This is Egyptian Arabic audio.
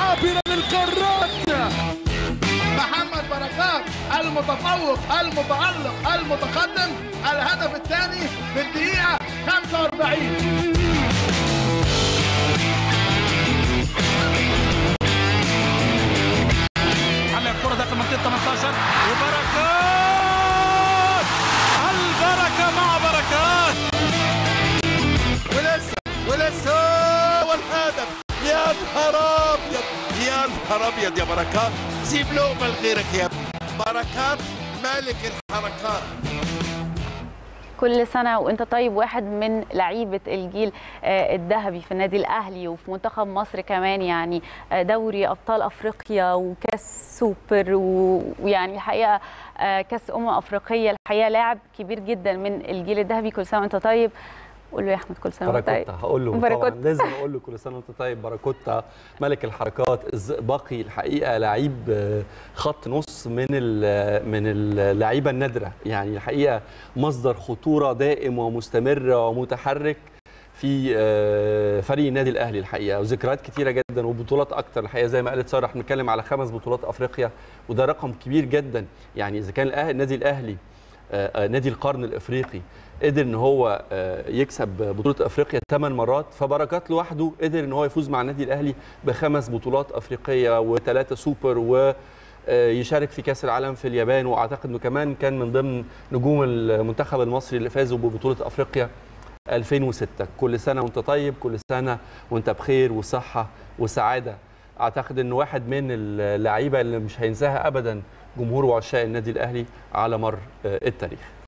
عابرة للقارات محمد بركات المتفوق المتألق المتقدم الهدف الثاني في الدقيقة 45 على الكرة داخل منطقة 18 وبركات البركة مع بركات ولسه ولسه والهدف يا نهار ابيض يا نهار ابيض يا بركات سيب لقمه لغيرك يا ابني بركات ملك الحركات كل سنة وانت طيب واحد من لعيبة الجيل آه، الذهبي في النادي الأهلي وفي منتخب مصر كمان يعني آه، دوري أبطال أفريقيا وكاس سوبر و- ويعني الحقيقة آه، كاس أمم أفريقية الحقيقة لاعب كبير جدا من الجيل الذهبي كل سنة وانت طيب قول له يا أحمد كل سنة وانت طيب باراكوتا هقول له طبعا باراكوتا. لازم اقول له كل سنه وانت طيب باراكوتا ملك الحركات الزئبقي الحقيقه لعيب آه، خط نص من ال- من اللعيبه النادره يعني الحقيقه مصدر خطوره دائم ومستمر ومتحرك في آه، فريق النادي الاهلي الحقيقه وذكريات كتيره جدا وبطولات اكتر الحقيقه زي ما قالت ساره احنا بنتكلم على خمس بطولات افريقيا وده رقم كبير جدا يعني اذا كان الأهلي- النادي الاهلي آه، آه، نادي القرن الافريقي قدر ان هو آه، يكسب بطوله افريقيا ثمان مرات فبركات لوحده قدر ان هو يفوز مع النادي الاهلي بخمس بطولات افريقيه وثلاثه سوبر و آه، يشارك في كاس العالم في اليابان واعتقد انه كمان كان من ضمن نجوم المنتخب المصري اللي فازوا ببطوله افريقيا 2006 كل سنه وانت طيب كل سنه وانت بخير وصحه وسعاده اعتقد انه واحد من اللعيبه اللي مش هينساها ابدا جمهور وعشاق النادي الاهلي على مر آه، التاريخ